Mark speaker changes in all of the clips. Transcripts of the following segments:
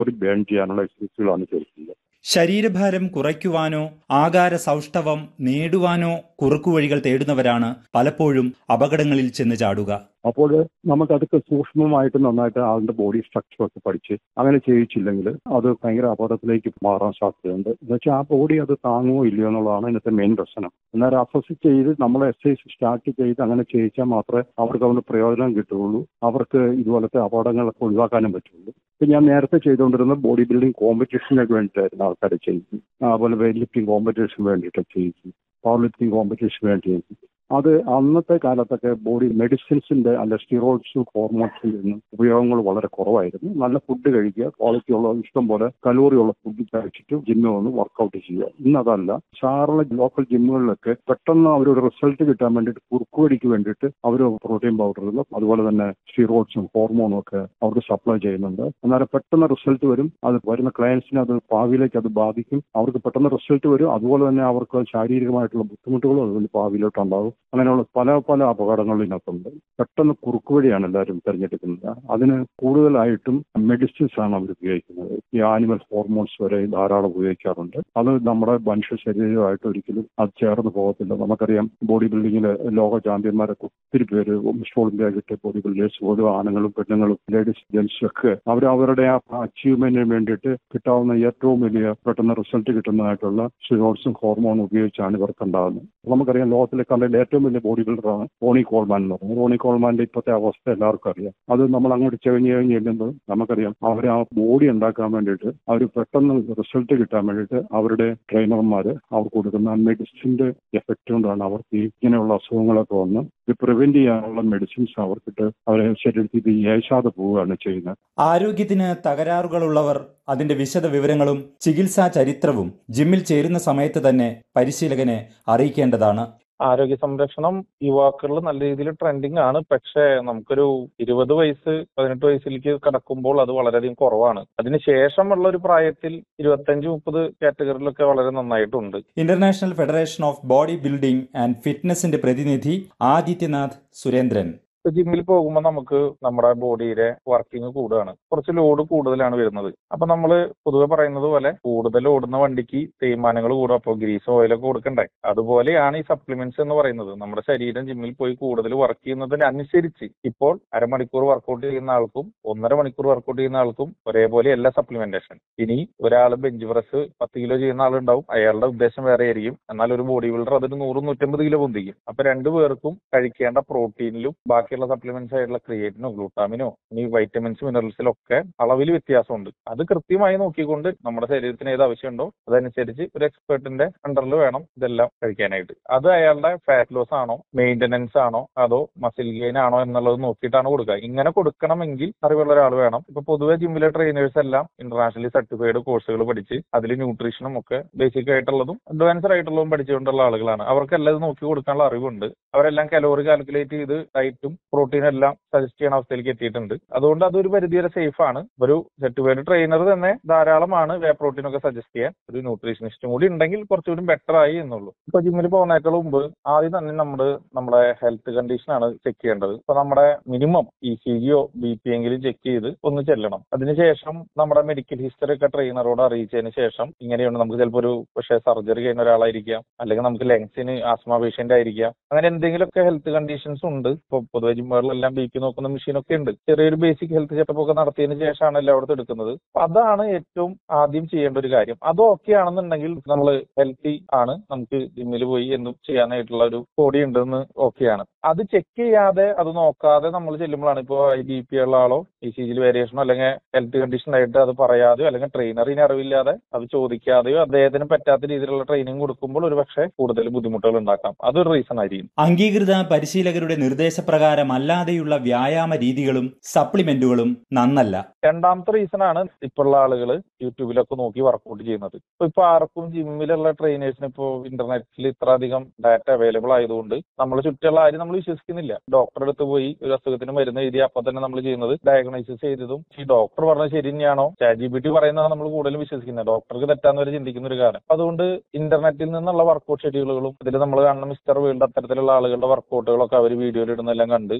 Speaker 1: calorie burn ചെയ്യാനുള്ള എക്സസൈസുകളാണ് ചേർക്കുന്നത്
Speaker 2: ശരീരഭാരം കുറയ്ക്കുവാനോ ആകാര സൗഷ്ഠവം നേടുവാനോ കുറുക്കുവഴികൾ തേടുന്നവരാണ് പലപ്പോഴും അപകടങ്ങളിൽ ചെന്ന് ചാടുക
Speaker 1: അപ്പോൾ നമുക്കതൊക്കെ സൂക്ഷ്മമായിട്ട് നന്നായിട്ട് ആളുടെ ബോഡി സ്ട്രക്ചർ ഒക്കെ പഠിച്ച് അങ്ങനെ ചെയ്യിച്ചില്ലെങ്കിൽ അത് ഭയങ്കര അപകടത്തിലേക്ക് മാറാൻ സാധ്യതയുണ്ട് എന്ന് വെച്ചാൽ ആ ബോഡി അത് താങ്ങുമോ ഇല്ലയോ എന്നുള്ളതാണ് ഇതിനകത്തെ മെയിൻ പ്രശ്നം എന്നാൽ അസസ് ചെയ്ത് നമ്മൾ എക്സസൈസ് സ്റ്റാർട്ട് ചെയ്ത് അങ്ങനെ ചെയ്യിച്ചാൽ മാത്രമേ അവർക്ക് അതുകൊണ്ട് പ്രയോജനം കിട്ടുകയുള്ളൂ അവർക്ക് ഇതുപോലത്തെ അപകടങ്ങളൊക്കെ ഒഴിവാക്കാനും പറ്റുള്ളൂ ഇപ്പം ഞാൻ നേരത്തെ ചെയ്തുകൊണ്ടിരുന്ന ബോഡി ബിൽഡിംഗ് കോമ്പറ്റീഷനൊക്കെ വേണ്ടിയിട്ടായിരുന്നു ആൾക്കാരെ ചെയ്യിക്കും അതുപോലെ വെയിറ്റ് ലിഫ്റ്റിംഗ് കോമ്പറ്റീഷൻ വേണ്ടിയിട്ട് ചെയ്യിക്കും പവർ ലിഫ്റ്റിംഗ് കോമ്പറ്റീഷൻ വേണ്ടി ചെയ്യിക്കും അത് അന്നത്തെ കാലത്തൊക്കെ ബോഡി മെഡിസിൻസിന്റെ അല്ല സ്റ്റിറോയിഡ്സും ഹോർമോൺസിന്റെ ഒന്നും ഉപയോഗങ്ങൾ വളരെ കുറവായിരുന്നു നല്ല ഫുഡ് കഴിക്കുക ക്വാളിറ്റി ഉള്ള ഇഷ്ടം പോലെ കലോറി ഉള്ള ഫുഡ് കഴിച്ചിട്ട് ജിമ്മിൽ വന്ന് വർക്കൗട്ട് ചെയ്യുക ഇന്ന് അതല്ല സാറിന് ലോക്കൽ ജിമ്മുകളിലൊക്കെ പെട്ടെന്ന് അവരൊരു റിസൾട്ട് കിട്ടാൻ വേണ്ടിയിട്ട് കുറുക്കുവടിക്ക് വേണ്ടിയിട്ട് അവർ പ്രോട്ടീൻ പൗഡറുകളും അതുപോലെ തന്നെ സ്റ്റിറോയിഡ്സും ഹോർമോണും ഒക്കെ അവർക്ക് സപ്ലൈ ചെയ്യുന്നുണ്ട് അന്നേരം പെട്ടെന്ന് റിസൾട്ട് വരും അത് വരുന്ന ക്ലയൻസിന് അത് ഭാവിയിലേക്ക് അത് ബാധിക്കും അവർക്ക് പെട്ടെന്ന് റിസൾട്ട് വരും അതുപോലെ തന്നെ അവർക്ക് ശാരീരികമായിട്ടുള്ള ബുദ്ധിമുട്ടുകളും അതുപോലെ ഭാവിയിലോട്ടുണ്ടാകും അങ്ങനെയുള്ള പല പല അപകടങ്ങളും ഇതിനകത്തുണ്ട് പെട്ടെന്ന് കുറുക്കുവഴിയാണ് എല്ലാവരും തിരഞ്ഞെടുക്കുന്നത് അതിന് കൂടുതലായിട്ടും മെഡിസിൻസ് ആണ് അവർ ഉപയോഗിക്കുന്നത് ഈ ആനിമൽ ഹോർമോൺസ് വരെ ധാരാളം ഉപയോഗിക്കാറുണ്ട് അത് നമ്മുടെ മനുഷ്യ ശരീരമായിട്ട് ഒരിക്കലും അത് ചേർന്ന് പോകത്തില്ല നമുക്കറിയാം ബോഡി ബിൽഡിങ്ങിൽ ലോക ചാമ്പ്യന്മാരൊക്കെ ഒത്തിരി പേര് മിസ്റ്റർ ഒളിമ്പിയ കിട്ടിയ ബോഡി ബിൽഡേഴ്സ് പോലും ആണുങ്ങളും പെണ്ണുങ്ങളും ലേഡീസ് ജെൻസും ഒക്കെ അവർ അവരുടെ ആ അച്ചീവ്മെന്റിന് വേണ്ടിയിട്ട് കിട്ടാവുന്ന ഏറ്റവും വലിയ പെട്ടെന്ന് റിസൾട്ട് കിട്ടുന്നതായിട്ടുള്ള സ്റ്റിറോയിഡ്സും ഹോർമോണും ഉപയോഗിച്ചാണ് ഇവർക്ക് ഉണ്ടാകുന്നത് നമുക്കറിയാം ലോകത്തിലെ കണ്ടതിൽ ഏറ്റവും വലിയ ബോഡി ബിൽഡറാണ് റോണി കോൾമാൻ എന്ന് പറയുന്നത് റോണി കോൾമാന്റെ ഇപ്പോഴത്തെ അവസ്ഥ എല്ലാവർക്കും അറിയാം അത് നമ്മൾ അങ്ങോട്ട് ചെവിഞ്ഞ് കഴിഞ്ഞ് ചെല്ലുമ്പോൾ നമുക്കറിയാം അവർ ആ ബോഡി ഉണ്ടാക്കാൻ വേണ്ടിയിട്ട് അവർ പെട്ടെന്ന് റിസൾട്ട് കിട്ടാൻ വേണ്ടിയിട്ട് അവരുടെ ട്രെയിനർമാർ അവർക്ക് കൊടുക്കുന്ന മെഡിസിന്റെ എഫക്റ്റ് കൊണ്ടാണ് അവർക്ക് ഈ ഇങ്ങനെയുള്ള അസുഖങ്ങളൊക്കെ വന്ന് ഇത് പ്രിവെന്റ് ചെയ്യാനുള്ള മെഡിസിൻസ് അവർക്കിട്ട് അവരെ ശരീരത്തിൽ ഇത് ഏശാതെ പോവുകയാണ് ചെയ്യുന്നത്
Speaker 2: ആരോഗ്യത്തിന് തകരാറുകളുള്ളവർ അതിന്റെ വിശദ വിവരങ്ങളും ചികിത്സാ ചരിത്രവും ജിമ്മിൽ ചേരുന്ന സമയത്ത് തന്നെ പരിശീലകനെ അറിയിക്കേണ്ടതാണ്
Speaker 3: ആരോഗ്യ സംരക്ഷണം യുവാക്കളിൽ നല്ല രീതിയിൽ ട്രെൻഡിങ് ആണ് പക്ഷേ നമുക്കൊരു ഇരുപത് വയസ്സ് പതിനെട്ട് വയസ്സിലേക്ക് കടക്കുമ്പോൾ അത് വളരെയധികം കുറവാണ് അതിന് ശേഷമുള്ള ഒരു പ്രായത്തിൽ ഇരുപത്തഞ്ച് മുപ്പത് കാറ്റഗറിയിലൊക്കെ വളരെ നന്നായിട്ടുണ്ട്
Speaker 2: International Federation of Body Building and ഫിറ്റ്നസിന്റെ പ്രതിനിധി ആദിത്യനാഥ് സുരേന്ദ്രൻ
Speaker 3: ഇപ്പൊ ജിമ്മിൽ പോകുമ്പോൾ നമുക്ക് നമ്മുടെ ബോഡിയിലെ വർക്കിംഗ് കൂടുകയാണ് കുറച്ച് ലോഡ് കൂടുതലാണ് വരുന്നത് അപ്പൊ നമ്മൾ പൊതുവെ പറയുന്നത് പോലെ കൂടുതൽ ഓടുന്ന വണ്ടിക്ക് തേയ്മാനങ്ങൾ കൂടും അപ്പോൾ ഗ്രീസ് ഓയിലൊക്കെ കൊടുക്കണ്ടേ അതുപോലെയാണ് ഈ സപ്ലിമെന്റ്സ് എന്ന് പറയുന്നത് നമ്മുടെ ശരീരം ജിമ്മിൽ പോയി കൂടുതൽ വർക്ക് ചെയ്യുന്നതിനനുസരിച്ച് ഇപ്പോൾ അരമണിക്കൂർ വർക്കൗട്ട് ചെയ്യുന്ന ആൾക്കും ഒന്നര മണിക്കൂർ വർക്കൗട്ട് ചെയ്യുന്ന ആൾക്കും ഒരേപോലെ അല്ല സപ്ലിമെന്റേഷൻ ഇനി ഒരാൾ ബെഞ്ച് പ്രസ് പത്ത് കിലോ ചെയ്യുന്ന ആളുണ്ടാവും അയാളുടെ ഉദ്ദേശം വേറെ ആയിരിക്കും എന്നാൽ ഒരു ബോഡി ബിൽഡർ അതിന് നൂറ് നൂറ്റമ്പത് കിലോ പൊന്തിക്കും അപ്പൊ രണ്ടുപേർക്കും കഴിക്കേണ്ട പ്രോട്ടീനിലും ബാക്കിയുള്ള സപ്ലിമെന്റ്സ് ആയിട്ടുള്ള ക്രിയേറ്റിനോ ഗ്ലൂട്ടാമിനോ ഇനി വൈറ്റമിൻസ് മിനറൽസിലും ഒക്കെ അളവിൽ വ്യത്യാസമുണ്ട് അത് കൃത്യമായി നോക്കിക്കൊണ്ട് നമ്മുടെ ശരീരത്തിന് ഏത് ആവശ്യമുണ്ടോ അതനുസരിച്ച് ഒരു എക്സ്പേർട്ടിന്റെ അണ്ടറിൽ വേണം ഇതെല്ലാം കഴിക്കാനായിട്ട് അത് അയാളുടെ ഫാറ്റ് ലോസ് ആണോ മെയിന്റനൻസ് ആണോ അതോ മസിൽ ഗെയിൻ ആണോ എന്നുള്ളത് നോക്കിയിട്ടാണ് കൊടുക്കുക ഇങ്ങനെ കൊടുക്കണമെങ്കിൽ അറിവുള്ള ഒരാൾ വേണം ഇപ്പൊ പൊതുവെ ജിമ്മിലെ ട്രെയിനേഴ്സ് എല്ലാം ഇന്റർനാഷണലി സർട്ടിഫൈഡ് കോഴ്സുകൾ പഠിച്ച് അതിൽ ന്യൂട്രീഷനും ഒക്കെ ബേസിക് ആയിട്ടുള്ളതും അഡ്വാൻസ്ഡ് ആയിട്ടുള്ളതും പഠിച്ചുകൊണ്ടുള്ള ആളുകളാണ് അവർക്കെല്ലാം ഇത് നോക്കി കൊടുക്കാനുള്ള അറിവുണ്ട് അവരെല്ലാം കലോറി കാൽക്കുലേറ്റ് ചെയ്ത് ഡയറ്റും പ്രോട്ടീനും എല്ലാം സജസ്റ്റ് ചെയ്യുന്ന അവസ്ഥയിലേക്ക് എത്തിയിട്ടുണ്ട് അതുകൊണ്ട് അതൊരു പരിധിവരെ സേഫ് ആണ് ഒരു സർട്ടിഫൈഡ് ട്രെയിനർ തന്നെ ധാരാളമാണ് വേ പ്രോട്ടീൻ ഒക്കെ സജസ്റ്റ് ചെയ്യാൻ ഒരു ന്യൂട്രീഷനിസ്റ്റും കൂടി ഉണ്ടെങ്കിൽ കുറച്ചുകൂടി ബെറ്റർ ആയി എന്നുള്ളൂ ഇപ്പൊ ജിമ്മിൽ പോകുന്നതിനേക്കാൾ മുമ്പ് ആദ്യം തന്നെ നമ്മൾ നമ്മുടെ ഹെൽത്ത് കണ്ടീഷൻ ആണ് ചെക്ക് ചെയ്യേണ്ടത് ഇപ്പൊ നമ്മുടെ മിനിമം ഇ സി ജിയോ ബി പി എങ്കിലും ചെക്ക് ചെയ്ത് ഒന്ന് ചെല്ലണം അതിനുശേഷം നമ്മുടെ മെഡിക്കൽ ഹിസ്റ്ററി ഒക്കെ ട്രെയിനറോട് അറിയിച്ചതിന് ശേഷം ഇങ്ങനെയുണ്ട് നമുക്ക് ചിലപ്പോൾ ഒരു പക്ഷേ സർജറി ചെയ്യുന്ന ഒരാളായിരിക്കാം അല്ലെങ്കിൽ നമുക്ക് ലങ്സിന് ആസ്മ പേഷ്യന്റ് ആയിരിക്കാം അങ്ങനെ എന്തെങ്കിലുമൊക്കെ ഹെൽത്ത് കണ്ടീഷൻസ് ഉണ്ട് ഇപ്പൊ പൊതുവെ ജിമ്മുകളിലെല്ലാം ബി പി നോക്കുന്ന മെഷീനൊക്കെ ഉണ്ട് ചെറിയൊരു ബേസിക് ഹെൽത്ത് ചെക്കപ്പ് ഒക്കെ നടത്തിയതിന് ശേഷമാണ് എല്ലായിടത്തും എടുക്കുന്നത് അപ്പൊ അതാണ് ഏറ്റവും ആദ്യം ചെയ്യേണ്ട ഒരു കാര്യം അത് ഓക്കെ ആണെന്നുണ്ടെങ്കിൽ നമ്മൾ ഹെൽത്തി ആണ് നമുക്ക് ജിമ്മിൽ പോയി എന്തും ചെയ്യാനായിട്ടുള്ള ഒരു ബോഡി ഉണ്ടെന്ന് ഓക്കെയാണ് അത് ചെക്ക് ചെയ്യാതെ അത് നോക്കാതെ നമ്മൾ ചെല്ലുമ്പോഴാണ് ഇപ്പോൾ ഐ ബി പി ഉള്ള ആളോ ഇ സി ജിയിൽ വേരിയേഷനോ അല്ലെങ്കിൽ ഹെൽത്ത് കണ്ടീഷൻ ആയിട്ട് അത് പറയാതെയോ അല്ലെങ്കിൽ ട്രെയിനറിന് അറിവില്ലാതെ അത് ചോദിക്കാതെയോ അദ്ദേഹത്തിന് പറ്റാത്ത രീതിയിലുള്ള ട്രെയിനിങ് കൊടുക്കുമ്പോൾ ഒരു പക്ഷേ കൂടുതൽ ബുദ്ധിമുട്ടുകൾ ഉണ്ടാക്കാം അതൊരു റീസൺ ആയിരിക്കും
Speaker 2: അംഗീകൃത പരിശീലകരുടെ നിർദ്ദേശപ്രകാരം അല്ലാതെയുള്ള വ്യായാമ രീതികളും സപ്ലിമെന്റുകളും നന്നല്ല
Speaker 3: രണ്ടാമത്തെ റീസൺ ആണ് ഇപ്പോഴുള്ള ആളുകൾ യൂട്യൂബിലൊക്കെ നോക്കി വർക്കൗട്ട് ചെയ്യുന്നത് ഇപ്പൊ ഇപ്പൊ ആർക്കും ജിമ്മിലുള്ള ട്രെയിനേഴ്സിന് ഇപ്പോൾ ഇന്റർനെറ്റിൽ ഇത്ര അധികം ഡാറ്റ അവൈലബിൾ ആയതുകൊണ്ട് നമ്മൾ ചുറ്റുള്ള ആരും നമ്മൾ വിശ്വസിക്കുന്നില്ല ഡോക്ടറെ അടുത്ത് പോയി ഒരു അസുഖത്തിന് മരുന്ന് എഴുതി അപ്പൊ തന്നെ നമ്മൾ ചെയ്യുന്നത് ഡയഗ്നോസിസ് ചെയ്തതും ഈ ഡോക്ടർ പറഞ്ഞത് ശരി തന്നെയാണോ ചാറ്റ് ജി ബി ടി പറയുന്നതാണ് നമ്മൾ കൂടുതലും വിശ്വസിക്കുന്നത് ഡോക്ടർക്ക് തെറ്റാന്ന് വരെ ചിന്തിക്കുന്ന ഒരു കാലം അതുകൊണ്ട് ഇന്റർനെറ്റിൽ നിന്നുള്ള വർക്കൗട്ട് ഷെഡ്യൂളുകളും ഇതിൽ നമ്മൾ കാണുന്ന മിസ്റ്റർ വേൾഡ് അത്തരത്തിലുള്ള ആളുകളുടെ വർക്കൗട്ടുകളൊക്കെ അവർ വീഡിയോയിൽ ഇടുന്നെല്ലാം കണ്ട്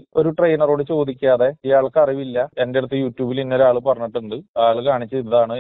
Speaker 3: ഒരു ട്രെയിനറോട് ചോദിക്കാതെ ഇയാൾക്ക് അറിവില്ല എന്റെ അടുത്ത് യൂട്യൂബിൽ ഇന്ന ഒരാൾ പറഞ്ഞിട്ടുണ്ട് ആള് കാണിച്ച് ഇതാണ്